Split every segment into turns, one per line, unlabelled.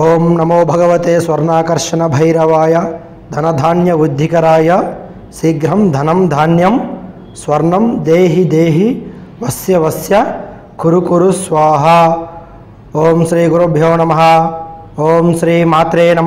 ఓం నమో భగవతే స్వర్ణాకర్షణ భైరవాయ ధనధాన్య ఉద్ధికరాయ శీఘ్రం ధనం ధాన్యం స్వర్ణం దేహి దేహి వస్య వస్య కురు కురు స్వాహ ఓం శ్రీ గురుభ్యో నమ ఓం శ్రీ మాత్రే నమ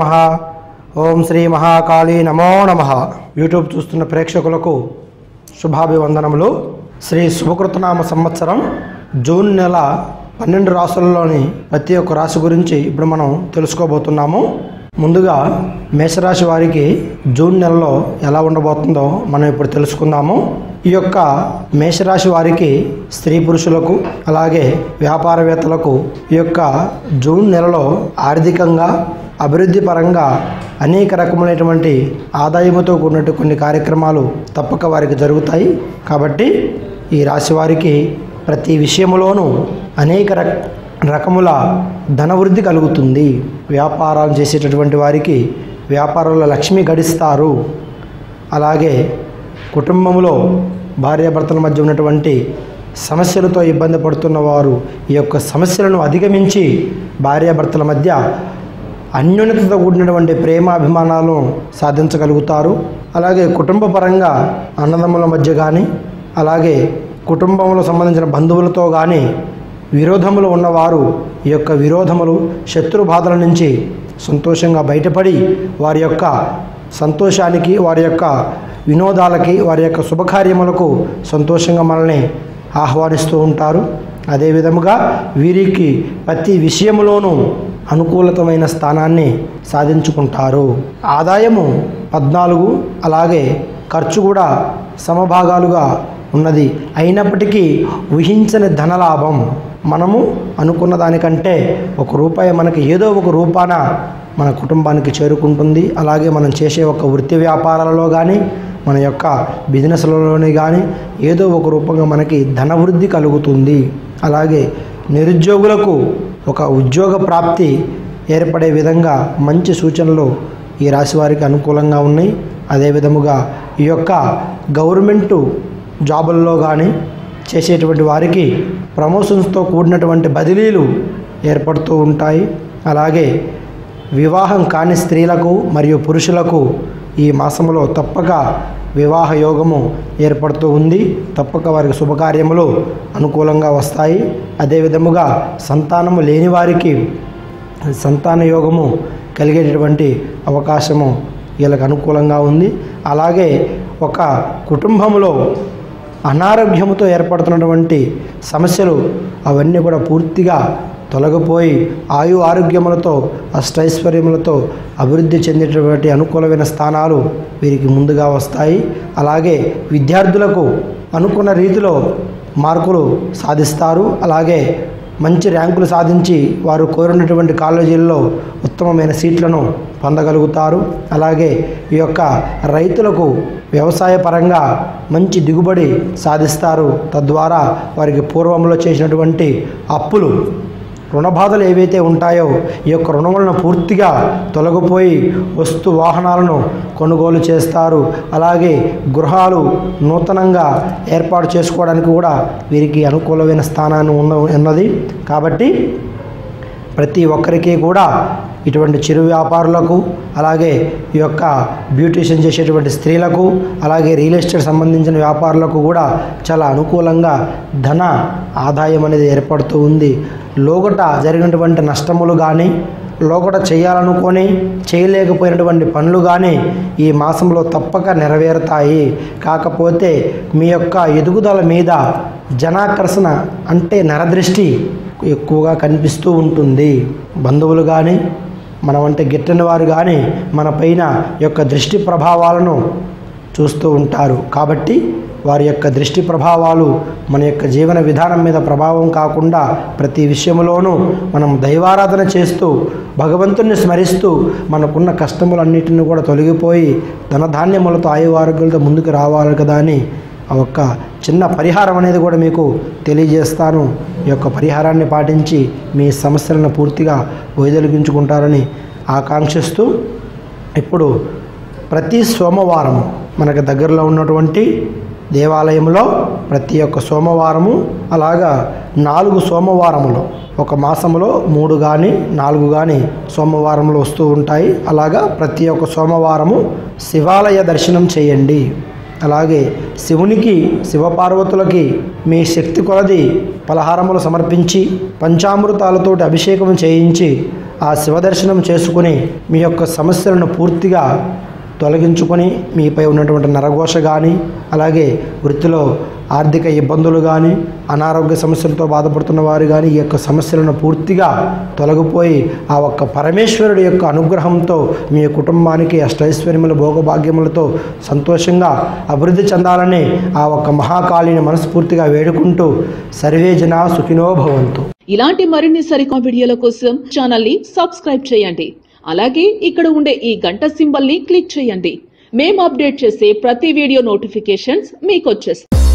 ఓం శ్రీ మహాకాళీ నమో నమ యూట్యూబ్ చూస్తున్న ప్రేక్షకులకు శుభాభివందనములు శ్రీ శుభకృతనామ సంవత్సరం జూన్ నెల పన్నెండు రాసులలోని ప్రతి ఒక్క రాశి గురించి ఇప్పుడు మనం తెలుసుకోబోతున్నాము ముందుగా మేషరాశి వారికి జూన్ నెలలో ఎలా ఉండబోతుందో మనం ఇప్పుడు తెలుసుకుందాము ఈ యొక్క మేషరాశి వారికి స్త్రీ పురుషులకు అలాగే వ్యాపారవేత్తలకు ఈ యొక్క జూన్ నెలలో ఆర్థికంగా అభివృద్ధి పరంగా అనేక రకములైనటువంటి ఆదాయముతో కూడినట్టు కొన్ని కార్యక్రమాలు తప్పక వారికి జరుగుతాయి కాబట్టి ఈ రాశి వారికి ప్రతి విషయములోనూ అనేక రక రకముల ధనవృద్ధి కలుగుతుంది వ్యాపారాలు చేసేటటువంటి వారికి వ్యాపారంలో లక్ష్మి గడిస్తారు అలాగే కుటుంబంలో భార్యాభర్తల మధ్య ఉన్నటువంటి సమస్యలతో ఇబ్బంది పడుతున్న వారు ఈ యొక్క సమస్యలను అధిగమించి భార్యాభర్తల మధ్య అన్యోన్యతతో కూడినటువంటి ప్రేమాభిమానాలను సాధించగలుగుతారు అలాగే కుటుంబ పరంగా అన్నదమ్ముల మధ్య కానీ అలాగే కుటుంబంలో సంబంధించిన బంధువులతో కానీ విరోధములు ఉన్నవారు ఈ యొక్క విరోధములు శత్రు బాధల నుంచి సంతోషంగా బయటపడి వారి యొక్క సంతోషానికి వారి యొక్క వినోదాలకి వారి యొక్క శుభకార్యములకు సంతోషంగా మనల్ని ఆహ్వానిస్తూ ఉంటారు అదే విధముగా వీరికి ప్రతి విషయములోనూ అనుకూలతమైన స్థానాన్ని సాధించుకుంటారు ఆదాయము పద్నాలుగు అలాగే ఖర్చు కూడా సమభాగాలుగా ఉన్నది అయినప్పటికీ ఊహించని ధనలాభం మనము అనుకున్న దానికంటే ఒక రూపాయి మనకి ఏదో ఒక రూపాన మన కుటుంబానికి చేరుకుంటుంది అలాగే మనం చేసే ఒక వృత్తి వ్యాపారాలలో కానీ మన యొక్క బిజినెస్లలోనే కానీ ఏదో ఒక రూపంగా మనకి ధనవృద్ధి కలుగుతుంది అలాగే నిరుద్యోగులకు ఒక ఉద్యోగ ప్రాప్తి ఏర్పడే విధంగా మంచి సూచనలు ఈ రాశి వారికి అనుకూలంగా ఉన్నాయి అదే విధముగా ఈ యొక్క గవర్నమెంటు జాబుల్లో కానీ చేసేటువంటి వారికి ప్రమోషన్స్తో కూడినటువంటి బదిలీలు ఏర్పడుతూ ఉంటాయి అలాగే వివాహం కాని స్త్రీలకు మరియు పురుషులకు ఈ మాసంలో తప్పక వివాహ యోగము ఏర్పడుతూ ఉంది తప్పక వారికి శుభకార్యములు అనుకూలంగా వస్తాయి అదే విధముగా సంతానము లేని వారికి సంతాన యోగము కలిగేటటువంటి అవకాశము వీళ్ళకి అనుకూలంగా ఉంది అలాగే ఒక కుటుంబంలో అనారోగ్యముతో ఏర్పడుతున్నటువంటి సమస్యలు అవన్నీ కూడా పూర్తిగా తొలగిపోయి ఆయు ఆరోగ్యములతో అష్టైశ్వర్యములతో అభివృద్ధి చెందేటటువంటి అనుకూలమైన స్థానాలు వీరికి ముందుగా వస్తాయి అలాగే విద్యార్థులకు అనుకున్న రీతిలో మార్కులు సాధిస్తారు అలాగే మంచి ర్యాంకులు సాధించి వారు కోరినటువంటి కాలేజీల్లో ఉత్తమమైన సీట్లను పొందగలుగుతారు అలాగే ఈ యొక్క రైతులకు వ్యవసాయ పరంగా మంచి దిగుబడి సాధిస్తారు తద్వారా వారికి పూర్వంలో చేసినటువంటి అప్పులు రుణబాధలు ఏవైతే ఉంటాయో ఈ యొక్క రుణములను పూర్తిగా తొలగిపోయి వస్తు వాహనాలను కొనుగోలు చేస్తారు అలాగే గృహాలు నూతనంగా ఏర్పాటు చేసుకోవడానికి కూడా వీరికి అనుకూలమైన స్థానాన్ని ఉన్న ఉన్నది కాబట్టి ప్రతి ఒక్కరికి కూడా ఇటువంటి చిరు వ్యాపారులకు అలాగే ఈ యొక్క బ్యూటీషియన్ చేసేటువంటి స్త్రీలకు అలాగే రియల్ ఎస్టేట్ సంబంధించిన వ్యాపారులకు కూడా చాలా అనుకూలంగా ధన ఆదాయం అనేది ఏర్పడుతూ ఉంది లోగట జరిగినటువంటి నష్టములు కానీ లోగట చేయాలనుకొని చేయలేకపోయినటువంటి పనులు కానీ ఈ మాసంలో తప్పక నెరవేరుతాయి కాకపోతే మీ యొక్క ఎదుగుదల మీద జనాకర్షణ అంటే నరదృష్టి ఎక్కువగా కనిపిస్తూ ఉంటుంది బంధువులు కానీ మనం అంటే గిట్టని వారు కానీ మన పైన యొక్క దృష్టి ప్రభావాలను చూస్తూ ఉంటారు కాబట్టి వారి యొక్క దృష్టి ప్రభావాలు మన యొక్క జీవన విధానం మీద ప్రభావం కాకుండా ప్రతి విషయంలోనూ మనం దైవారాధన చేస్తూ భగవంతుని స్మరిస్తూ మనకున్న కష్టములన్నిటిని కూడా తొలగిపోయి ధనధాన్యములతో ఆయు ఆరోగ్యాలతో ముందుకు రావాలి కదా అని ఆ ఒక్క చిన్న పరిహారం అనేది కూడా మీకు తెలియజేస్తాను ఈ యొక్క పరిహారాన్ని పాటించి మీ సమస్యలను పూర్తిగా వైదొలిగించుకుంటారని ఆకాంక్షిస్తూ ఇప్పుడు ప్రతి సోమవారం మనకు దగ్గరలో ఉన్నటువంటి దేవాలయంలో ప్రతి ఒక్క సోమవారము అలాగా నాలుగు సోమవారములు ఒక మాసంలో మూడు కానీ నాలుగు కానీ సోమవారములు వస్తూ ఉంటాయి అలాగా ప్రతి ఒక్క సోమవారము శివాలయ దర్శనం చేయండి అలాగే శివునికి శివపార్వతులకి మీ శక్తి కొలది పలహారములు సమర్పించి పంచామృతాలతోటి అభిషేకం చేయించి ఆ శివదర్శనం చేసుకుని మీ యొక్క సమస్యలను పూర్తిగా తొలగించుకొని మీపై ఉన్నటువంటి నరఘోష కానీ అలాగే వృత్తిలో ఆర్థిక ఇబ్బందులు కానీ అనారోగ్య సమస్యలతో బాధపడుతున్న వారు కానీ ఈ యొక్క సమస్యలను పూర్తిగా తొలగిపోయి ఆ ఒక్క పరమేశ్వరుడి యొక్క అనుగ్రహంతో మీ కుటుంబానికి అష్టైశ్వర్యముల భోగభాగ్యములతో సంతోషంగా అభివృద్ధి చెందాలని ఆ ఒక్క మహాకాళిని మనస్ఫూర్తిగా వేడుకుంటూ సర్వే జనా సుఖినో భవంతు
ఇలాంటి మరిన్ని సరికొత్త వీడియోల కోసం ఛానల్ ని సబ్స్క్రైబ్ చేయండి అలాగే ఇక్కడ ఉండే ఈ గంట సింబల్ ని క్లిక్ చేయండి మేము అప్డేట్ చేసే ప్రతి వీడియో నోటిఫికేషన్స్ మీకు వచ్చేస్తాయి